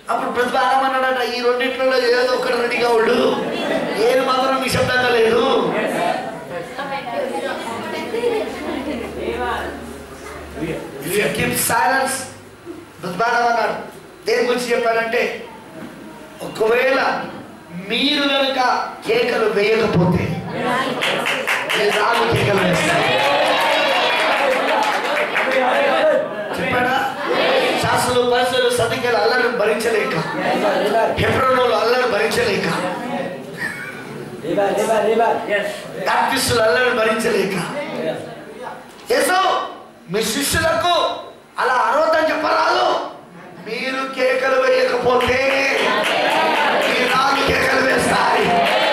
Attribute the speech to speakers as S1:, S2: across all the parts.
S1: అప్పుడు ప్రతిభ ఆడమన్నాడట ఈ రెండింటిలో ఏదో ఒకటి రెడీగా ఉండు ఏది మాత్రం నిశ్శబ్దంగా లేదు కీప్ సైలెన్స్ అన్నాడు దేని గురించి చెప్పాడంటే ఒకవేళ మీరు కనుక కేకలు వేయకపోతే నేను రాళ్ళు కేకలు వేస్తాను చెప్పాడా శాస్త్రులు పరిస్థితులు సతికలు అల్లరిని భరించలేక హెబ్రోనులు అల్లరి భరించలేక బ్యాప్టిస్టులు అల్లరిని భరించలేక యేసు మీ శిష్యులకు అలా అరవద్దని చెప్పరాదు మీరు కేకలు వేయకపోతే మీ నాలుగు కేకలు వేస్తాయి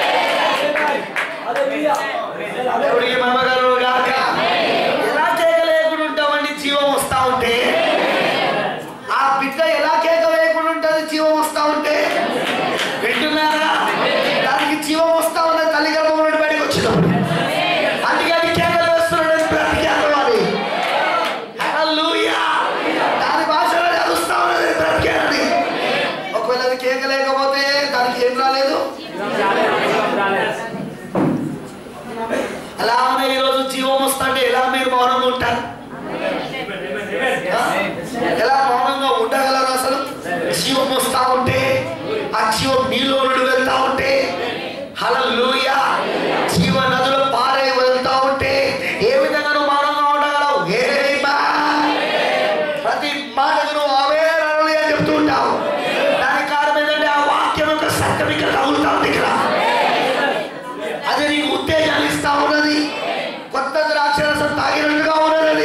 S1: దేవుడికి మమగారు గాక ఎలా కేక లేకుండా ఉంటామండి జీవం వస్తా ఉంటే ఆ బిడ్డ ఎలా కేక వేయకుండా ఉంటుంది జీవం వస్తా ఉంటే వింటున్నారా దానికి జీవం వస్తా ఉన్నది తల్లి గర్భం నుండి బయటకు వచ్చినప్పుడు అందుకే అది కేకలు వేస్తున్నాడు బ్రతికేయాలి అది హల్లెలూయా దాని భాషలో చదువుస్తా ఉన్నది బ్రతికేయాలి ఒకవేళ అది కేక లేకపోతే దానికి ఏం రాలేదు అలా ఉన్న ఈరోజు జీవం వస్తుంటే ఎలా మీరు మౌనంగా ఉంటారు ఆ? ఎలా మౌనంగా ఉండగలరు అసలు జీవం వస్తా ఉంటే ఆ జీవం మీలో నుండి వెళ్తా ఉంటే హల్లెలూయ జీవ నదులు పారే వెళ్తా ఉంటే ఏ విధంగా నువ్వు మౌనంగా ఉండగలవు Amen. ప్రతి మాటకు నువ్వు అవే అని చెప్తూ ఉంటావు దానికి కారణం ఏంటంటే ఆ వాక్యం యొక్క సత్యం ఇక్కడ తగులుతా ఉంది ఇక్కడ అది నీకు ఉత్తేజాన్ని ఇస్తా ఉన్నది కొత్త ద్రాక్షరసం తాగినట్టుగా ఉన్నది అది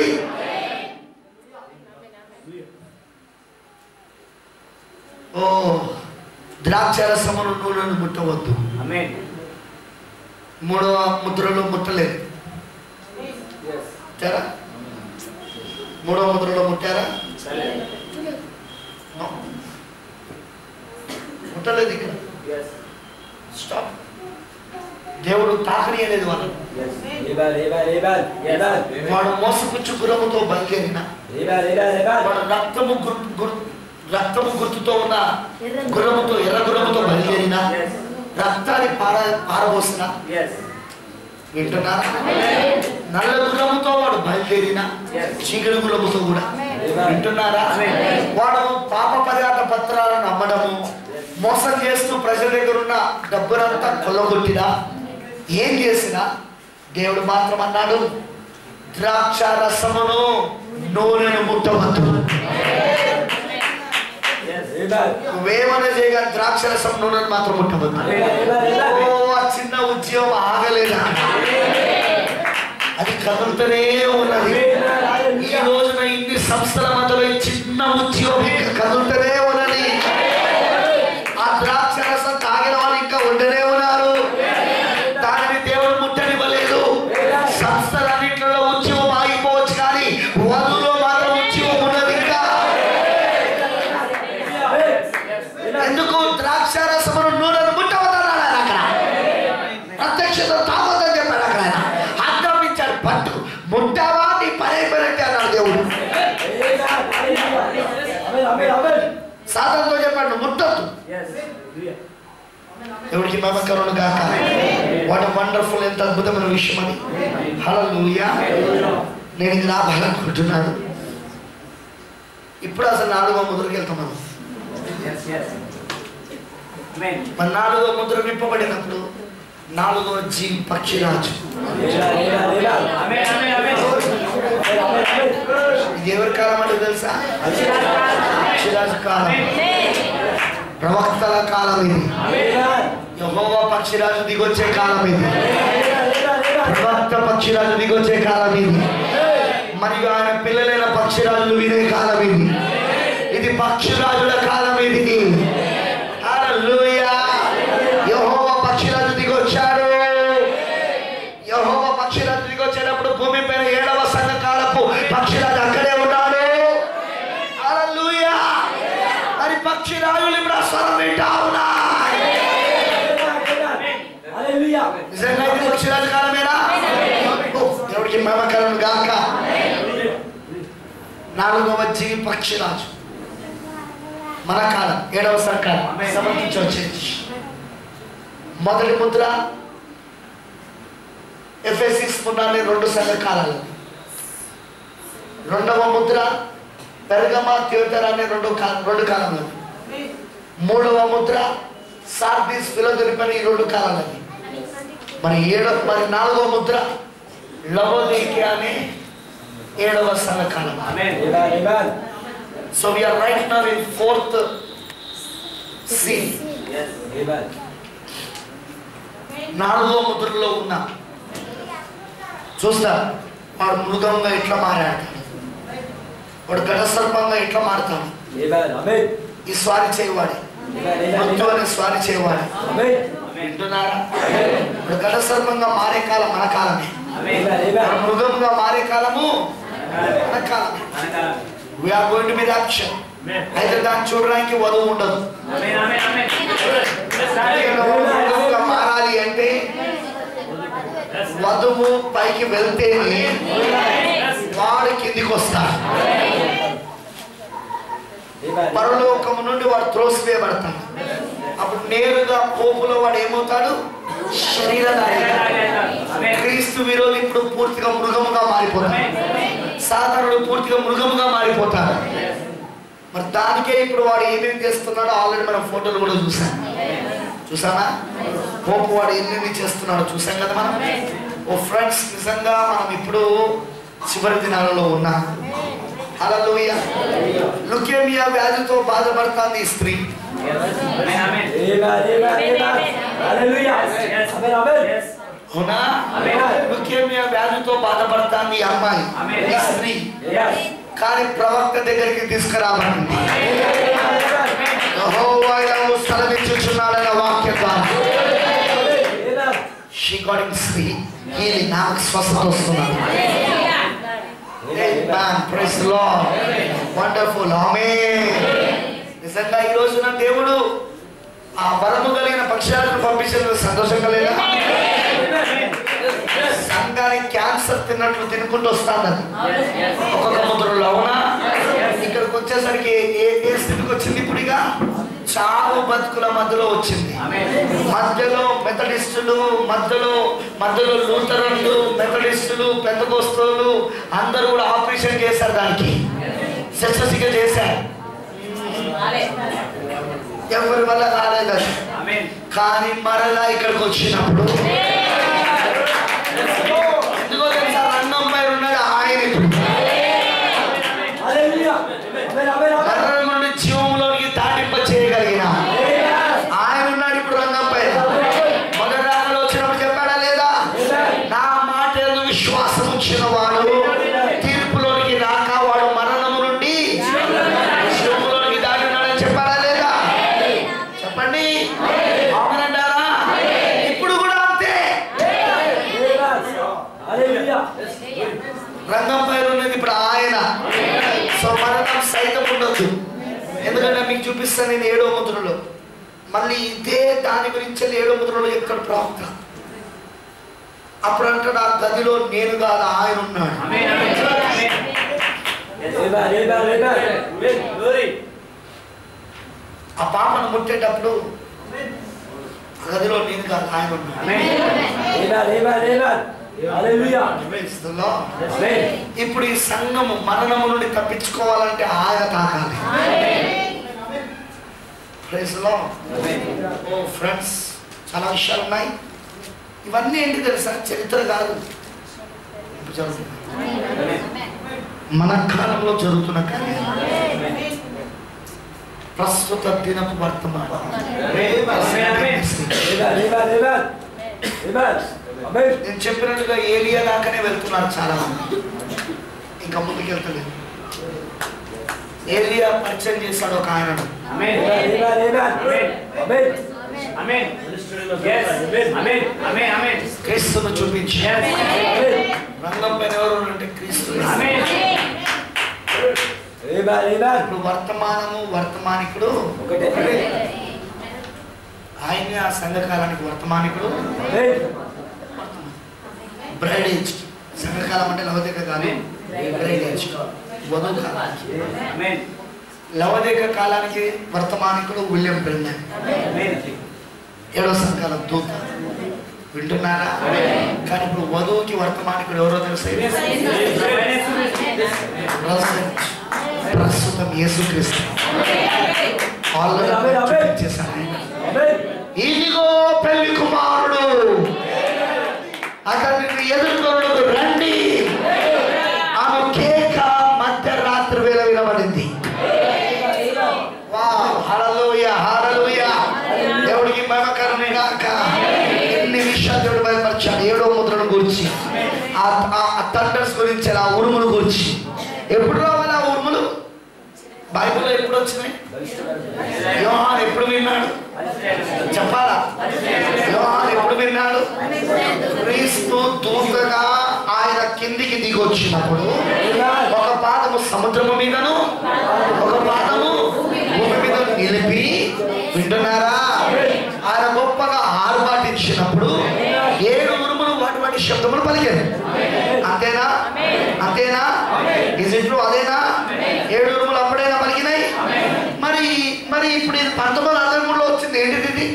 S1: ఓ ద్రాక్షరసమును నూనెను ముట్టవద్దు మూడవ ముద్రలో ముట్టలేదు ముట్టారా మూడవ ముద్రలో ముట్టారా No. ముట్టలేదు ఇక్కడ స్టాప్ దేవుడు తాకని అనేది వాళ్ళు వాడు మోసపుచ్చు గురముతో బయలుదేరిన వాడు రక్తము గుర్ గుర్- రక్తము గుర్తుతో ఉన్న గుర్రముతో ఎర్ర గుర్రముతో బయలుదేరిన రక్తాన్ని పార పారబోసిన వింటున్నా నల్ల గుర్రముతో వాడు బయలుదేరిన చీకటి గుర్రముతో కూడా వింటున్నారా వాడు పాప పదార్థ పత్రాలను అమ్మడము మోసం చేస్తూ ప్రజల దగ్గర ఉన్న డబ్బునంతా కొల్లగొట్టినా ఏం చేసినా దేవుడు మాత్రం అన్నాడు ద్రాక్ష రసమును నూనెను ముట్టవద్దు నువ్వేమన్నా చేయగా ద్రాక్ష రసం నూనెను మాత్రం ముట్టవద్దు ఓ ఆ చిన్న ఉద్యోగం ఆగలేదా అది కదులుతూనే ఉన్నది ఈ రోజున ఇన్ని సంస్థల మధ్యలో ఈ చిన్న ఉద్యోగం ఇంకా కదులుతూనే ఉన్నది ఆ ద్రాక్ష రసం తాగిన వాళ్ళు ఇంకా ఉండనే ఉన్నారు దానిని దేవుడు ముట్టనివ్వలేదు సంస్థలన్నింటిలో ఉద్యమం ఆగిపోవచ్చు కానీ వధులో మాత్రం ఉద్యమం ఉన్నది ఇంకా ఎందుకు ద్రాక్ష రసమును నూనెను ముట్టవద్దన్నాడు ఆయన అక్కడ ప్రత్యక్షత తాగొద్దని చెప్పాడు అక్కడ ఆయన ఆక్రమించాడు పట్టు ముట్టావా నీ పని అయిపోయినట్టే అన్నాడు దేవుడు సాధనతో చెప్పాడు "నువ్వు ముట్టొద్దు దేవుడికి మమకరుడు గాక వాట్ వండర్ఫుల్ ఎంత అద్భుతమైన విషయం అది హల్లెలూయా నేను ఇది రావాలనుకుంటున్నాను ఇప్పుడు అసలు నాలుగో ముద్రకి వెళ్తాం మనం మన నాలుగో ముద్ర విప్పబడినప్పుడు నాలుగో జీవి పక్షిరాజు ఇది ఎవరి కాలం అంటే తెలుసా పక్షిరాజు కాలం ప్రవక్తల కాలం ఇది యహోవా పక్షిరాజు దిగొచ్చే కాలం ఇది ప్రవక్త పక్షిరాజు దిగొచ్చే కాలం ఇది మరియు ఆయన పిల్లలైన పక్షిరాజులు వినే కాలం ఇది ఇది పక్షిరాజుల కాలం ఇది హల్లెలూయా యెహోవా పక్షిరాజు దిగొచ్చాడు యెహోవా పక్షిరాజు దిగొచ్చేటప్పుడు భూమి పైన ఏడవ సంఘ కాలపు పక్షిరాజు అక్కడే ఉన్నాడు హల్లెలూయా మరి పక్షిరాజులు ఇప్పుడు ఆ స్వరం వింటా ఉన్నాయి నిజంగా ఇది పక్షిరాజు కాలమేనా ఓ, దేవుడికి మమకరం గాక నాలుగవ జీవి పక్షిరాజు మన కాలం ఏడవ సంకాలం
S2: Amen.
S1: సమర్పించి వచ్చేది మొదటి ముద్ర ఎఫ్ఎస్సిక్స్ మున్నానే రెండు సంఘకాలాలు రెండవ ముద్ర పెరగమ థియేటర్ అనే రెండు కా రెండు కాలంలో మూడవ ముద్ర సార్దీస్ ఫిలోదెలిపని ఈ రెండు కాలాలని మరి ఏడవ మరి నాలుగవ ముద్ర లవోదీకి అనే ఏడవ సంఘకాలం
S2: Amen.
S3: Amen. Amen.
S1: So we're right now in fourth see
S2: Yes.
S3: Amen.
S1: నాలుగో ముద్రలో ఉన్న చూస్తా వాడు మృగంగా ఇట్లా మారాడు వాడు ఘట సర్పంగా ఇట్లా మారుతాడు
S3: Amen. Amen.
S1: ఈ స్వారి చేయవాడి
S3: Amen.
S1: మృత్యు
S3: Amen.
S1: అనే స్వారి చేయవాడి
S3: Amen.
S1: వింటున్నారా ఇప్పుడు ఘట సర్పంగా మారే కాలం మన కాలమే
S2: Amen.
S3: Amen.
S1: వాడు
S3: Amen.
S1: మృగంగా మారే కాలము మన కాలమే
S2: అనకాలం.
S1: We're going to be action
S2: Amen.
S1: అయితే దాన్ని చూడడానికి వధువు ఉండదు
S2: Amen. Amen. Amen. Yes,
S1: మృగంగా మారాలి అంటే
S2: Yes.
S1: వధువు పైకి వెళ్తేనే
S2: Yes.
S1: వాడు కిందికి వస్తాడు
S3: Amen.
S1: పరలోకము నుండి వాడు త్రోసివేయబడతాడు అప్పుడు నేరుగా పోపులో వాడు ఏమవుతాడు శరీరధారిగా
S2: Amen.
S1: క్రీస్తు విరోధి ఇప్పుడు పూర్తిగా మృగముగా మారిపోతాడు సాధారణుడు పూర్తిగా మృగముగా మారిపోతాడు మరి దానికే ఇప్పుడు వాడు ఏమేమి చేస్తున్నాడో ఆల్రెడీ మనం ఫోటోలు కూడా చూసాం చూసామా పోపు వాడు ఎన్ని చేస్తున్నాడో చూసాం కదా మనం ఓ ఫ్రెండ్స్ నిజంగా మనం ఇప్పుడు చివరి దినాలలో ఉన్నాం అలా లుకేమియా వ్యాధితో బాధపడుతుంది ఈ స్త్రీ
S2: Amen. Amen.
S3: Amen. Amen. Amen. Hallelujah.
S2: Yes.
S3: Amen. Amen.
S2: Yes.
S1: అవునా
S2: Amen.
S1: లుకేమియా వ్యాధితో బాధపడుతుంది ఈ అమ్మాయి
S2: Amen.
S1: ఈ స్త్రీ
S3: Yes.
S1: కానీ ప్రవక్త దగ్గరికి తీసుకురాబడింది
S3: Amen.
S1: యెహోవా ఇలాగూ స్థలమిచ్చుచున్నాడన్న వాక్యం ద్వారా
S3: Amen.
S1: షీ గాట్ ఇన్ స్త్రీ హీలింగ్ నాకు స్వస్థత వస్తున్నాడు Amen. Praise the Lord. Wonderful. Amen. నిజంగా ఈ రోజున దేవుడు ఆ వరము కలిగిన పక్షాలను పంపించిన సంతోషం కలిగిన సంఘానికి క్యాన్సర్ తిన్నట్లు తినుకుంటూ వస్తాను
S2: Yes. Yes.
S1: ఒక్కొక్క ముద్రలో అవునా ఇక్కడికి వచ్చేసరికి ఏ ఏ స్థితికి వచ్చింది ఇప్పుడు ఇక చావు బతుకుల మధ్యలో వచ్చింది
S2: Amen.
S1: మధ్యలో మెథడిస్టులు మధ్యలో మధ్యలో లూథరన్లు మెథడిస్టులు పెద్దకోస్తులు అందరూ కూడా ఆపరేషన్ చేశారు దానికి శస్త్రచికిత్స చేశారు ఎవరి వల్ల కాలేదు అది.
S2: Amen.
S1: కానీ మరలా ఇక్కడికి వచ్చినప్పుడు ఎందుకో తెలుసా రంగం పైన ఉన్నాడు ఆయన ఇప్పుడు
S3: Hallelujah. Amen. Amen. Amen.
S1: మరణం నుండి జీవంలోనికి దాటింప చేయగలిగిన
S3: Amen.
S1: ఆయన ఉన్నాడు ఇప్పుడు రంగం పైన మొదటి రాకలో వచ్చినప్పుడు చెప్పాడా లేదా నా మాట యందు విశ్వాసం ఉంచిన వాడు తీర్పులోనికి రాక వాడు మరణము నుండి జీవములోనికి దాటినాడని చెప్పాడా లేదా చెప్పండి అవునంటారా ఇప్పుడు కూడా అంతే
S3: Hallelujah.
S1: రంగం పైన ఉన్నది ఇప్పుడు ఆయన సో మరణం సైతం ఉండొద్దు ఎందుకంటే మీకు చూపిస్తాను నేను ఏడో ముద్రలో మళ్ళీ ఇదే దాని గురించి ఏడో ముద్రలో ఎక్కడ ప్రాప్త అప్పుడు అంటాడు ఆ గదిలో నేను కాదు ఆయన ఉన్నాడు
S2: Amen. Amen. Amen.
S3: Amen. Amen. Amen.
S2: Amen. Glory.
S1: ఆ పాపను ముట్టేటప్పుడు ఆ గదిలో నేను కాదు ఆయన ఉన్నాడు
S2: Amen.
S3: Amen. Amen. Amen. Hallelujah.
S1: Praise the Lord.
S3: Amen.
S1: ఇప్పుడు ఈ సంఘము మరణము నుండి తప్పించుకోవాలంటే ఆయన తాకాలి ప్రైజ్ లో ఓ ఫ్రెండ్స్ చాలా విషయాలు ఉన్నాయి ఇవన్నీ ఏంటి తెలుసా చరిత్ర కాదు ఇప్పుడు జరుగుతుంది మన కాలంలో జరుగుతున్న కార్యాలు ప్రస్తుత దినపు వర్తమానం
S3: Amen. Amen. Amen. Amen. Amen.
S1: నేను చెప్పినట్టుగా ఏరియా దాకానే వెళ్తున్నారు చాలా మంది ఇంకా ముందుకు వెళ్తలేదు ఏరియా పరిచయం చేశాడు ఒక ఆయనను
S2: Amen.
S3: Amen. Amen. Amen.
S2: Amen. Yes. Amen. Amen. Amen.
S1: క్రీస్తును చూపించి
S2: Yes.
S3: Amen.
S1: రంగం పైన ఎవరు అంటే క్రీస్తు
S2: Amen.
S3: Amen. Amen.
S1: ఇప్పుడు వర్తమానము వర్తమానికుడు
S3: ఒకటే.
S1: ఆయన ఆ సంఘకాలానికి వర్తమానికుడు
S3: Amen.
S1: బ్రైడ్ ఏజ్ సంఘకాలం అంటే లవదిక కాదు బ్రైడ్ ఏజ్ వధువు కాలం
S2: Amen.
S1: లవదేక కాలానికి వర్తమానికుడు విలియం బ్రెన్నన్ ఏడో సంకాలం దూత వింటున్నారా కానీ ఇప్పుడు వధువుకి వర్తమానికుడు ఎవరో తెలుసా ప్రస్తుతం ప్రస్తుతం యేసుక్రీస్తు ఆల్రెడీ చూపించేశాను ఆయన.
S3: ఆమేన్
S1: ఇదిగో పెళ్లి కుమారుడు అతన్ని ఎదుర్కొనుడు రండి ఆమె కేక మధ్యరాత్రి వేళ వినబడింది వావ్, హల్లెలూయా, హల్లెలూయా. దేవుడికి మహిమకరం గాక ఎన్ని విషయాలు దేవుడు భయపరిచాడు ఏడో ముద్రను గురించి ఆ థండర్స్ గురించి ఆ ఉరుములు గురించి ఎప్పుడు రావాలి ఆ ఉరుములు బైబిల్లో ఎప్పుడు వచ్చినాయి యోహాన్ ఎప్పుడు విన్నాడు చెప్పాలా యోహాన్ ఎప్పుడు విన్నాడు క్రీస్తు దూతగా ఆయన కిందికి దిగి వచ్చినప్పుడు ఒక పాదము సముద్రము మీదను ఒక పాదము భూమి మీద నిలిపి వింటున్నారా ఆయన గొప్పగా ఆర్భాటించినప్పుడు ఏడు ఉరుములు వాటి వాటి శబ్దములు పలికారు అంతేనా అంతేనా ఇజిట్లు అదేనా ఏడు ఉరుములు అప్పుడైనా పలికినాయి మరి మరి ఇప్పుడు ఇది పంతొమ్మిది వందల అరవై మూడులో వచ్చింది ఏంటిది ఇది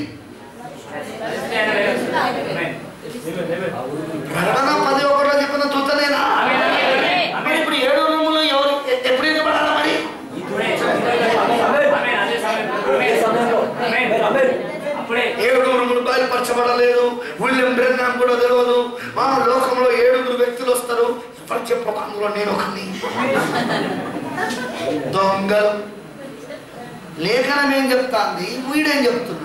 S1: ప్రకటన పది ఒకటిలో చెప్పిన చూస్తలేనా మరి ఇప్పుడు ఏడు ఉరుములు ఎవరు ఎ- ఎప్పుడు వినపడాలా మరి
S2: అప్పుడే
S1: ఏడు ఉరుములు బయలుపరచబడలేదు విలియం బ్రెన్నాం కూడా తెలియదు ఆ లోకంలో ఏడుగురు వ్యక్తులు వస్తారు ఎవరు చెప్పక అందులో నేను ఒకని దొంగలు లేఖనం ఏం చెప్తాంది వీడేం చెప్తున్నాడు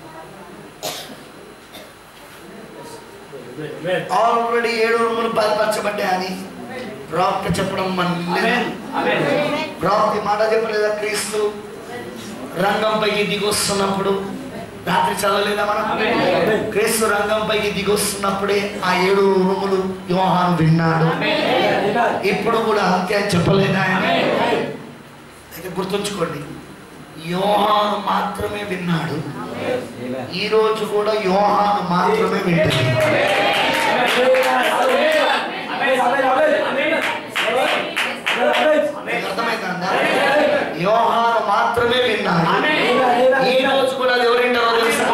S1: ఆల్రెడీ ఏడు ఉరుములు బయలుపరచబడ్డాయని ప్రవక్త చెప్పడం మన లేదు. ప్రవక్త మాట చెప్పలేదా క్రీస్తు రంగంపైకి దిగొస్తున్నప్పుడు రాత్రి చదవలేదా మనం క్రీస్తు రంగంపైకి దిగొస్తున్నప్పుడే ఆ ఏడు ఉరుములు యోహాను విన్నాడు ఇప్పుడు కూడా అంతే అని చెప్పలేదా ఆయన అయితే గుర్తుంచుకోండి యోహాను మాత్రమే విన్నాడు ఈ రోజు కూడా యోహాను మాత్రమే వింటుంది మీకు అర్థమైందా యోహాను మాత్రమే విన్నాడు ఈ రోజు కూడా అది ఎవరు వింటారో తెలుసా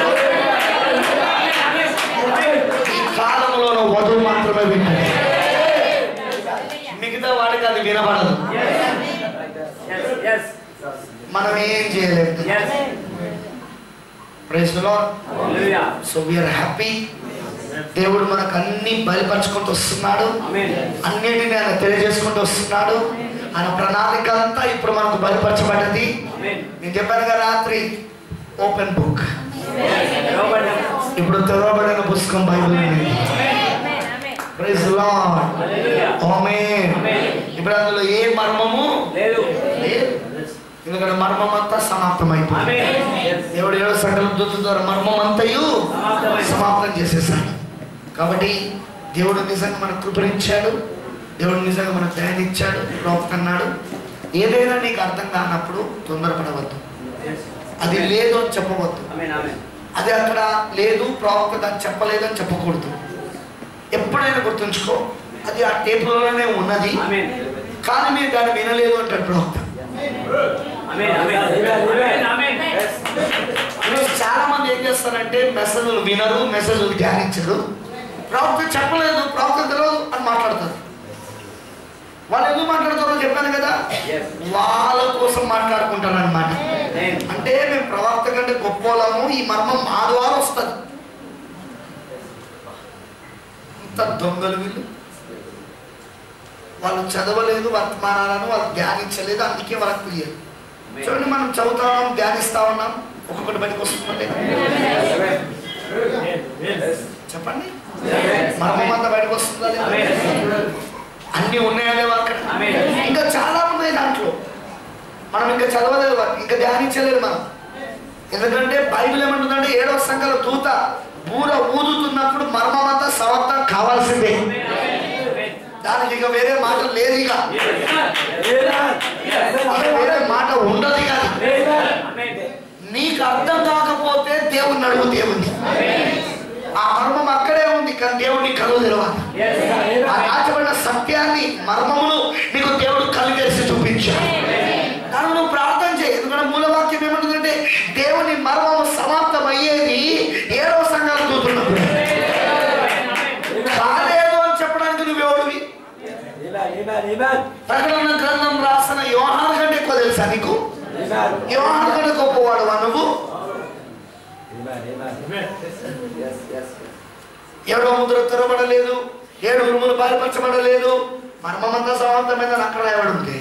S1: ఈ కాలంలోనూ వధువు మాత్రమే వింటుంది మిగతా వాడికి అది వినబడదు మనం ఏం చేయలేదు ప్రైజ్ సో వీఆర్ హ్యాపీ దేవుడు మనకు అన్ని బయలుపరచుకుంటూ వస్తున్నాడు అన్నిటిని ఆయన తెలియజేసుకుంటూ వస్తున్నాడు ఆయన ప్రణాళిక అంతా ఇప్పుడు మనకు బయలుపరచబడ్డది నేను చెప్పాను కదా రాత్రి ఓపెన్ బుక్ ఇప్పుడు తెరవబడిన పుస్తకం బైబిల్ ఉంది ప్రైజ్ లార్డ్ ఆమేన్ ఇప్పుడు అందులో ఏ మర్మము
S2: లేదు
S1: లేదు ఎందుకంటే మర్మం అంతా సమాప్తమైపోయింది దేవుడు ఏడో సంకల్ప దూత ద్వారా మర్మం అంతయు సమాప్తం చేసేసాడు కాబట్టి దేవుడు నిజంగా మనకు కృపనిచ్చాడు దేవుడు నిజంగా మనకు దయని ఇచ్చాడు ప్రవక్త అన్నాడు ఏదైనా నీకు అర్థం కానప్పుడు తొందరపడవద్దు అది లేదు అని చెప్పవద్దు అది అక్కడ లేదు ప్రవక్త దాన్ని చెప్పలేదు అని చెప్పకూడదు ఎప్పుడైనా గుర్తుంచుకో అది ఆ టేపులోనే ఉన్నది కానీ మీరు దాన్ని వినలేదు అంటాడు ప్రవక్త ఈరోజు చాలా మంది ఏం చేస్తారంటే మెసేజ్లు వినరు మెసేజ్లు ధ్యానించరు ప్రవక్త చెప్పలేదు ప్రవక్త తెలియదు అని మాట్లాడతారు వాళ్ళు ఎందుకు మాట్లాడతారో చెప్పాను కదా వాళ్ళ కోసం మాట్లాడుకుంటారు అనమాట అంటే మేము ప్రవక్త కంటే గొప్ప వాళ్ళము ఈ మర్మం మా ద్వారా వస్తుంది ఇంత దొంగలు వీళ్ళు వాళ్ళు చదవలేదు వర్తమానాలను వాళ్ళు ధ్యానించలేదు అందుకే వాళ్ళకి తెలియదు చూడండి మనం చదువుతా ఉన్నాం ధ్యానిస్తా ఉన్నాం ఒక్కొక్కటి బయటకు వస్తుందంటే చెప్పండి మర్మం అంతా బయటకు వస్తుందా లేదా? అన్ని ఉన్నాయా లేవా అక్కడ ఇంకా చాలా ఉన్నాయి దాంట్లో మనం ఇంకా చదవలేదు వాటిని, ఇంకా ధ్యానించలేదు మనం ఎందుకంటే బైబిల్ ఏమంటుందంటే ఏడవ సంఖ్యలో దూత బూర ఊదుతున్నప్పుడు మర్మం అంతా సమర్థం కావాల్సిందే దానికి ఇక వేరే మాట లేదు ఇక ఇక వేరే మాట ఉండదు ఇక నీకు అర్థం కాకపోతే దేవుణ్ణి అడుగు దేవుణ్ణి ఆ మర్మం అక్కడే ఉంది కానీ దేవుడిని కలుగు తెలవాలి ఆ దాచబడిన సత్యాన్ని మర్మములు నీకు దేవుడు కళ్ళు తెరిచి చూపించాడు కానీ నువ్వు ప్రార్థన దేవుని మర్మము సమాప్తమయ్యేది ఏడవ సంఘాలు చూస్తున్నప్పుడు కాలేదు అని చెప్పడానికి నువ్వెవడివి
S3: Amen, amen, amen.
S1: ప్రకటన గ్రంథం రాసిన యోహాను కంటే ఎక్కువ తెలుసా నీకు
S3: Amen.
S1: యోహాను కంటే గొప్పవాడువా నువ్వు
S3: Amen, amen. Yes, yes.
S1: ఏడో ముద్ర తెరవబడలేదు ఏడు ఉరుములు బయలుపరచబడలేదు మర్మమంతా సమాప్తమైందని అక్కడ రాయబడి ఉంది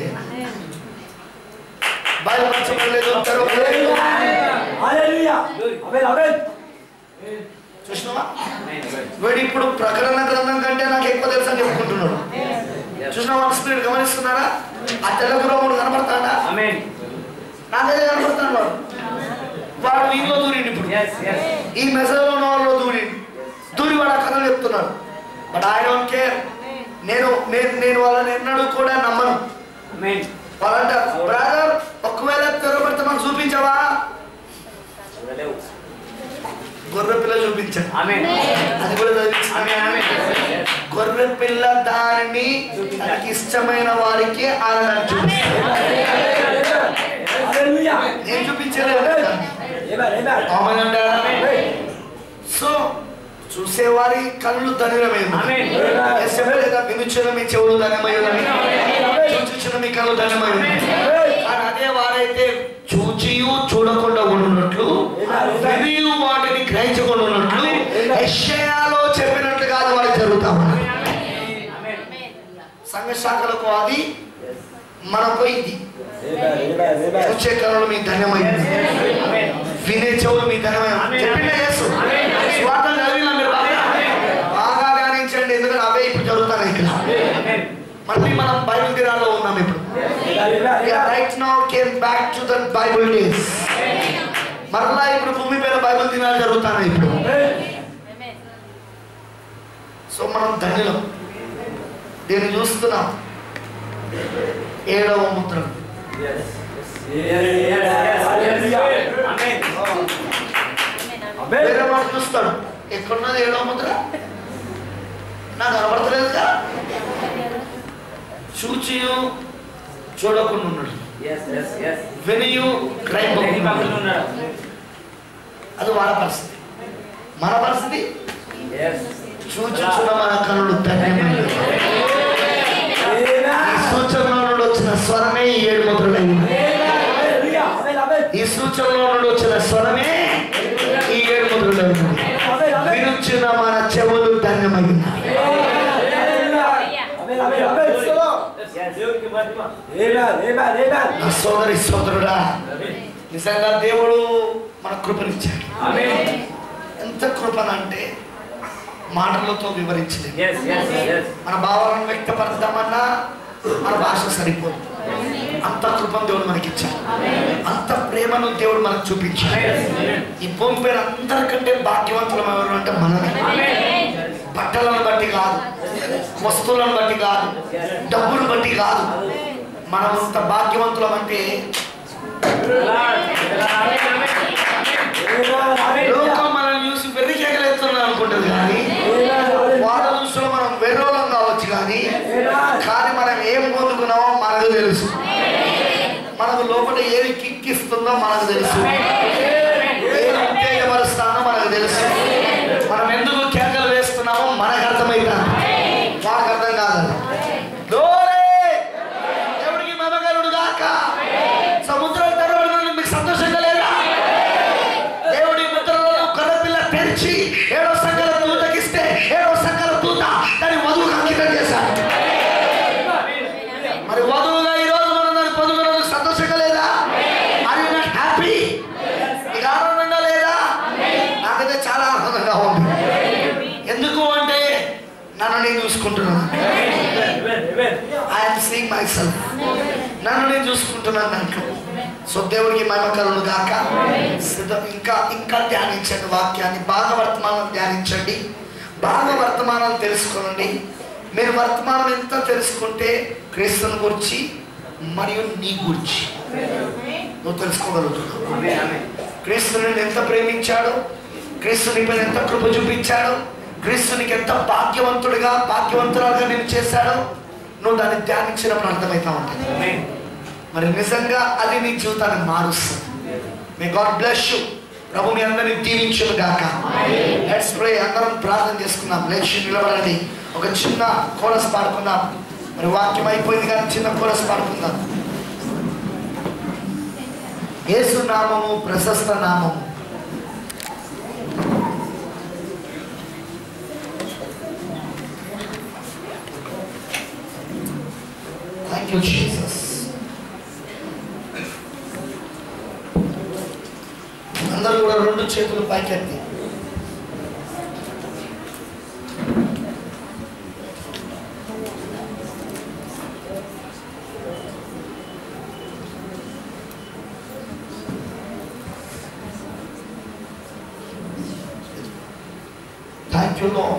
S1: బయలుపరచబడలేదు తెరవబడలేదు
S3: Hallelujah. Amen, amen.
S1: చూసినావా వీడు ఇప్పుడు ప్రకటన గ్రంథం కంటే నాకు ఎక్కువ తెలుసు అని చెప్పుకుంటున్నాడు చూసినావా స్పీడ్ గమనిస్తున్నారా ఆ తెల్ల గురముడు కనబడతాడా
S2: Amen.
S1: నాకైతే కనబడతాడు వాడు వాడు వీధిలో దూరిండి ఇప్పుడు
S2: Yes, yes.
S1: ఈ మెసేజ్లో ఉన్న వాళ్ళు దూరిండి దూరి వాడు ఆ కథలు చెప్తున్నాడు బట్ ఐ డోంట్ కేర్ నేను నేను నేను వాళ్ళని ఎన్నడూ కూడా నమ్మను
S2: Amen.
S1: వాళ్ళంట బ్రదర్ ఒకవేళ తెరబడితే మాకు చూపించవా గొర్రె పిల్ల చూపించాను
S2: Amen.
S1: అది కూడా చదివించాను.
S2: Amen. Amen. Yes.
S1: గొర్రె పిల్ల దానిని తనకి ఇష్టమైన వారికి ఆనడానికి చూపిస్తాడు.
S3: Hallelujah.
S1: నేను చూపించలేదు
S3: Amen, amen.
S1: అవునంటారా
S3: Amen.
S1: సో చూసేవారి కళ్ళు ధన్యమైంది
S2: Amen.
S1: చెప్పలేదా వినుచున్న మీ చెవులు ధన్యమయ్యులని చూచుచున్న మీ కళ్ళు ధన్యమయ్యులని కానీ అదే వారైతే చూచియు చూడకుండా ఉన్నట్లు వినియు వాటిని గ్రహించకుండా ఉన్నట్లు యెషయాలో చెప్పినట్లు కాదు వారికి జరుగుతా ఉన్నది
S2: Amen.
S1: సంఘ శాఖలకు అది మనకు ఇది
S3: Amen, amen, amen.
S1: చూచే కళ్ళు మీ ధన్యమైంది
S2: Amen.
S1: వినే చెవులు మీ ధనమైన
S2: ఆమేన్.
S1: చెప్పిండే యేసు
S2: ఆమేన్.
S1: స్వార్థం చదివినా మీరు బాగా బాగా ధ్యానించండి ఎందుకంటే అవే ఇప్పుడు జరుగుతాయి ఇక్కడ
S2: Amen.
S1: మళ్ళీ మనం బైబిల్ దినాల్లో ఉన్నాం ఇప్పుడు
S3: Amen, amen.
S1: Right now came back to the Bible days మరలా ఇప్పుడు భూమి మీద బైబిల్ దినాలు జరుగుతున్నాయి ఇప్పుడు సో మనం ధన్యులం దీన్ని చూస్తున్నాం ఏడవ ముద్ర
S3: Yes, yes. Hallelujah.
S2: Amen.
S3: Amen.
S1: వేరే వాడు చూస్తాడు ఎక్కడున్నది ఏడవ ముద్ర నాకు కనబడతలేదు కదా చూచియు చూడకుండా ఉన్నాడు
S2: Yes, yes, yes.
S1: వినియు గ్రహింపకుండా
S2: పక్కన ఉన్నాడు.
S1: అది వాళ్ళ పరిస్థితి మన పరిస్థితి
S2: Yes.
S1: చూచి చూడ మన కనుడు ధన్యమైనవి. ఈ
S3: Amen.
S1: సూచనలో నుండి వచ్చిన స్వరమే ఈ ఏడు ముద్రలైంది
S3: Hallelujah. Amen, amen.
S1: ఈ సూచనలో నుండి వచ్చిన స్వరమే ఈ ఏడు ముద్రలైంది
S3: Amen, amen.
S1: వినుచున్న మన చెవులు ధన్యమైనవి
S3: Hallelujah. Amen, amen, amen.
S2: Yes. దేవునికి మహిమ.
S3: Amen, amen, amen.
S1: నా సోదరి సోదరుడా నిజంగా దేవుడు మన కృపనిచ్చాడు
S2: Amen.
S1: ఎంత కృపనంటే మాటలతో వివరించలేదు
S2: Yes, yes, yes.
S1: మన భావాలను వ్యక్తపరదామన్నా మన భాష సరిపోదు అంత కృపను దేవుడు మనకిచ్చాడు అంత ప్రేమను దేవుడు మనకు చూపించాడు
S2: Amen.
S1: ఈ భూమి పైన అందరికంటే భాగ్యవంతులం ఎవరు అంటే మనమే బట్టలను బట్టి కాదు వస్తువులను బట్టి కాదు డబ్బును బట్టి కాదు మనం అంత భాగ్యవంతులం అంటే
S3: Amen, hallelujah.
S1: లోకం మనం చూసి వెర్రి కేకలేస్తున్నాం అనుకుంటుంది కానీ
S3: Amen,
S1: వాళ్ళ దృష్టిలో మనం వెర్రోళం కావచ్చు కానీ
S3: Amen.
S1: కానీ మనం ఏం పొందుకున్నామో మనకు తెలుసు మనకు లోపల ఏది కిక్కిస్తుందో మనకు తెలుసు ఏది ఉత్తేజపరుస్తానో మనకు తెలుసు మనం ఎందుకు కేకలు వేస్తున్నామో మనకు అర్థమైతాను వాళ్ళకి అర్థం కాదు glory! దేవుడికి మమగలుడు గాక సముద్రం తెరవడం మీకు సంతోషంగా లేదా దేవుడి ముద్రలను కర్రపిల్ల తెరిచి ఏడో సంఖ్యల దూతకిస్తే ఏడో సంఖ్యల దూత దాని వధువుకు అంకితం చేశాడు మరి వధువుగా ఈ రోజు మనం దాన్ని పొందుకున్నందుకు సంతోషంగా లేదా అది నాకు హ్యాపీ నీకు ఆనందంగా లేదా నాకైతే చాలా ఆనందంగా ఉంది ఎందుకు అంటే నన్ను నేను చూసుకుంటున్నాను ఐఎమ్ సీయింగ్ మై సెల్ఫ్ నన్ను నేను చూసుకుంటున్నాను దాంట్లో సో దేవుడికి మహిమకరులు గాక సిద్ధం ఇంకా ఇంకా ధ్యానించండి వాక్యాన్ని బాగా వర్తమానం ధ్యానించండి బాగా వర్తమానం తెలుసుకోనండి మీరు వర్తమానం ఎంత తెలుసుకుంటే క్రీస్తుని గురించి మరియు నీ గురించి నువ్వు తెలుసుకోగలుగుతున్నావు
S2: Amen, amen.
S1: క్రీస్తు నిన్ను ఎంత ప్రేమించాడు క్రీస్తు నీ పైన ఎంత కృప చూపించాడు క్రీస్తు నీకు ఎంత భాగ్యవంతుడిగా భాగ్యవంతురాలుగా నేను చేశాడో నువ్వు దాన్ని ధ్యానించినప్పుడు అర్థమవుతా ఉంటుంది
S2: Amen.
S1: మరి నిజంగా అది నీ జీవితాన్ని మారుస్తుంది మే గాడ్ బ్లెస్ యు ప్రభు మీ అందరిని దీవించును గాక లెట్స్ ప్రే అందరం ప్రార్థన చేసుకుందాం లేచి నిలబడండి ఒక చిన్న కోరస్ పాడుకుందాం మరి వాక్యం అయిపోయింది కానీ చిన్న కోరస్ పాడుకుందాం యేసు నామము ప్రశస్త నామము థ్యాంక్ యూ జీసస్ అందరూ కూడా రెండు చేతులు పైకెత్తి థ్యాంక్ యూ లో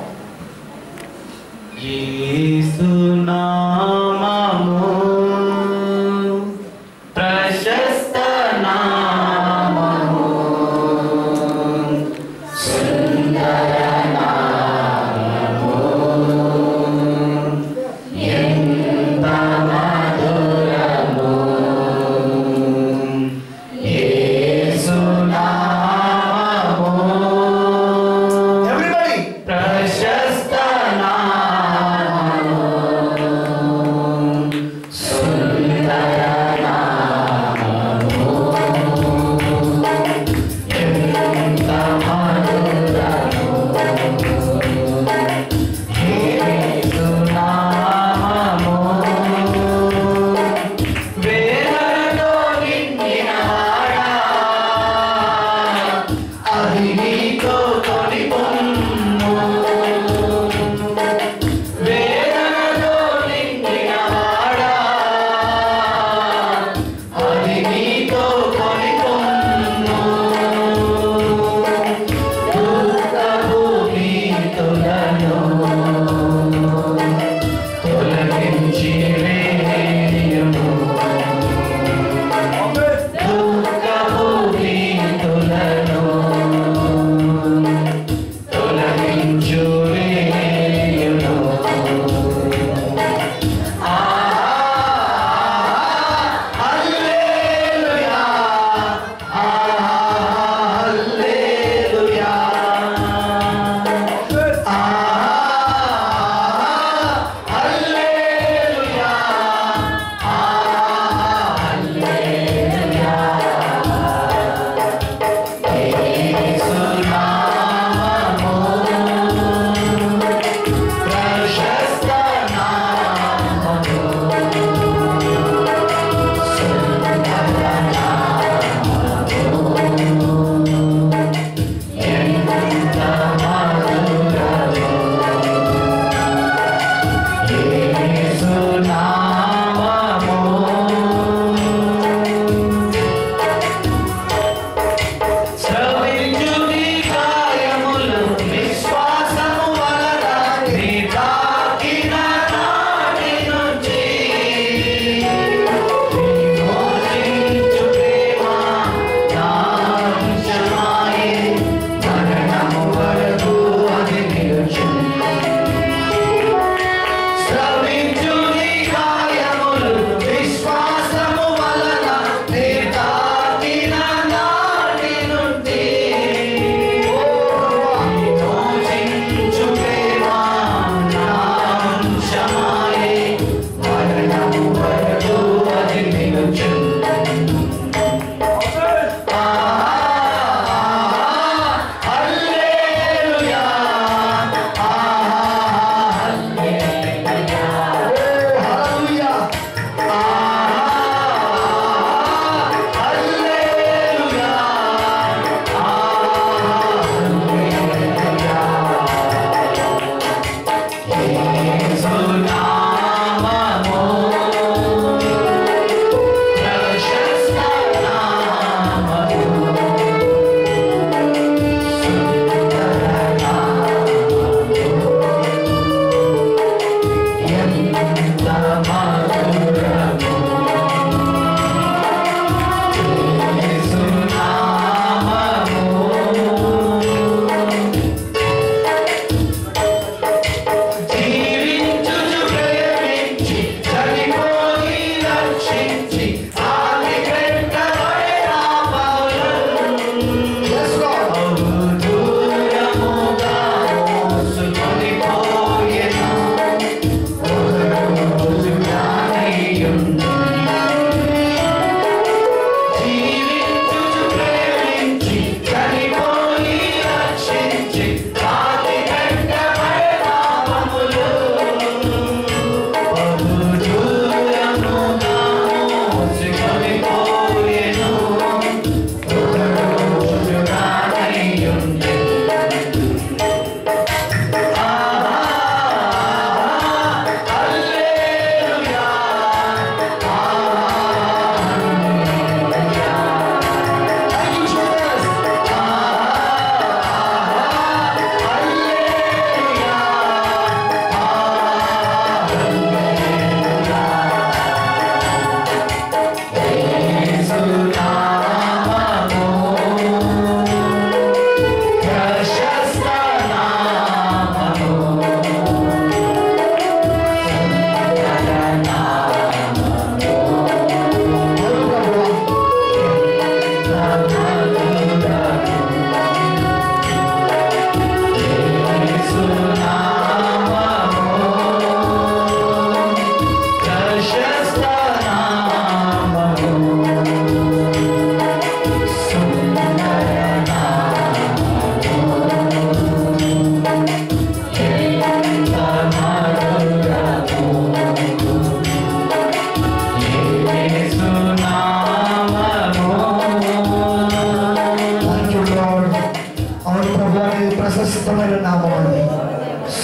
S4: యేసునామము ప్రశస్త నామము సుందర నామము ఎంత మధురము యేసునామము
S1: ఎవ్రీబడి
S4: ప్రశస్త నామము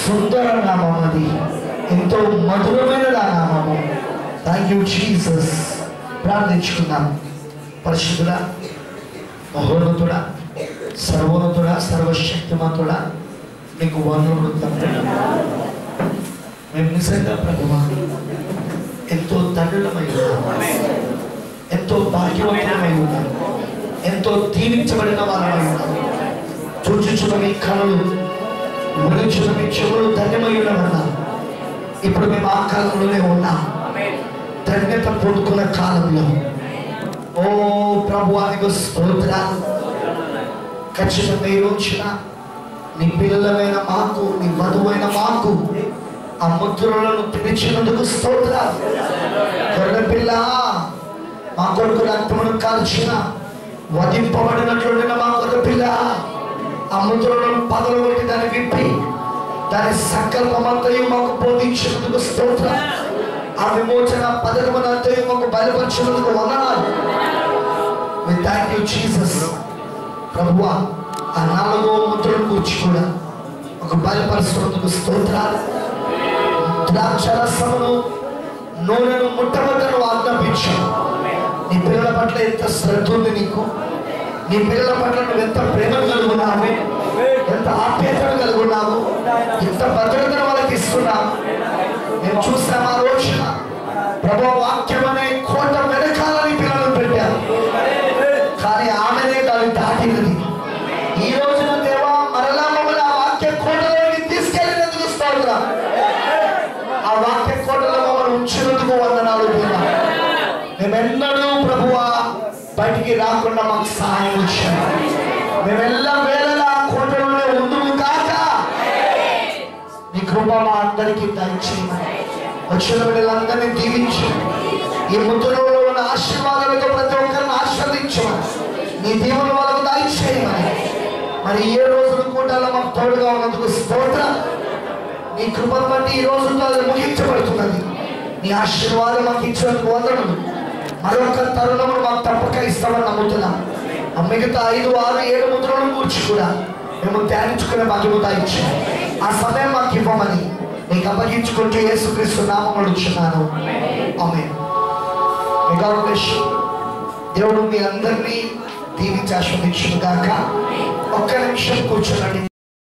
S1: సుందర నామం అది ఎంతో మధురమైన నా నామము థ్యాంక్ యూ జీసస్ ప్రార్థించుకుందాం పరిశుద్ధుడా మహోన్నతుడా సర్వోన్నతుడా సర్వశక్తిమంతుడా నీకు వందనములు తండ్రి మేము నిజంగా ప్రభువా ఎంతో తండ్రులమై ఉన్నాము ఎంతో భాగ్యవంతులమై ఉన్నాము ఎంతో దీవించబడిన వారమై ఉన్నాము చూచుచున్న మీ కళలు వినుచున్న మీ చెవులు ధన్యమై ఉన్నవన్నా ఇప్పుడు మేము ఆ కాలంలోనే ఉన్నాం ధన్యత పొందుకున్న కాలంలో ఓ ప్రభు నీకు స్తోత్రాలు ఖచ్చితంగా ఈ రోజున నీ పిల్లలమైన మాకు నీ వధువైన మాకు ఆ ముద్రలను పిలిచినందుకు స్తోత్రాలు గొర్రె పిల్ల మా కొడుకు రక్తమును కాల్చిన వధింపబడినట్లుండిన మా గొర్రె పిల్ల ఆ ముద్రలను పదలు కొట్టి దాన్ని విప్పి దాని సంకల్పమంతయు మాకు బోధించినందుకు స్తోత్రం ఆ విమోచన పదకమనంతయు మాకు బయలుపరిచినందుకు వందనాలు We thank you, Jesus. ప్రభువా ఆ నాలుగో ముద్రను కూర్చి కూడా ఒక బయలుపరుస్తున్నందుకు స్తోత్రాలు ద్రాక్షరసమును నూనెను ముట్టవద్దను ఆజ్ఞాపించావు నీ పిల్లల పట్ల ఎంత శ్రద్ధ ఉంది నీకు నీ పిల్లల పట్ల నువ్వు ఎంత ప్రేమ కలుగున్నావు ఎంత ఆప్యాయతను కలుగున్నావు ఎంత భద్రతను వాళ్ళకి ఇస్తున్నావు నేను చూసాం ఆ రోజున ప్రభు వాక్యం అనే కోట వెనకాల నీ పిల్లలు పెట్టారు కానీ ఆమెనే దాన్ని దాటినది ఈ రోజున దేవా మరలా మమ్మల్ని ఆ వాక్య కోటలోకి తీసుకెళ్ళినందుకు స్తోత్రం ఆ వాక్య కోటలో మమ్మల్ని ఉంచినందుకు వందనాలు దేవా మేమెన్నడూ ప్రభువా బయటికి రాకుండా మాకు సహాయం వచ్చాను మేమెల్లా వేళలా ఆ కోటలోనే ఉందుము కాక నీ కృప మా అందరికీ దయచేయమని వచ్చిన బిడ్డలందరినీ దీవించు ఈ ముద్రలో ఉన్న ఆశీర్వాదాలతో ప్రతి ఒక్కరిని ఆస్వాదించమని నీ దీవుల వాళ్ళకు దయచేయమని మరి ఏ రోజులు కూడా మాకు తోడుగా ఉన్నందుకు స్తోత్రం నీ కృపను బట్టి ఈ రోజుతో అది ముగించబడుతున్నది నీ ఆశీర్వాదం మాకు ఇచ్చినందుకు వందనలు మరొక తరుణమును మాకు తప్పక ఇస్తామని నమ్ముతున్నాం ఆ మిగతా ఐదు ఆరు ఏడు ముద్రలను కూర్చి కూడా మేము ధ్యానించుకునే మహిమత ఇచ్చాం ఆ సమయం మాకు ఇవ్వమని నీకు అప్పగించుకుంటూ యేసుక్రీస్తు నామం అడుగుతున్నాను ఆమె దేవుడు మీ అందరినీ దీవించి ఆస్వాదించును గాక ఒక్క నిమిషం కూర్చోనండి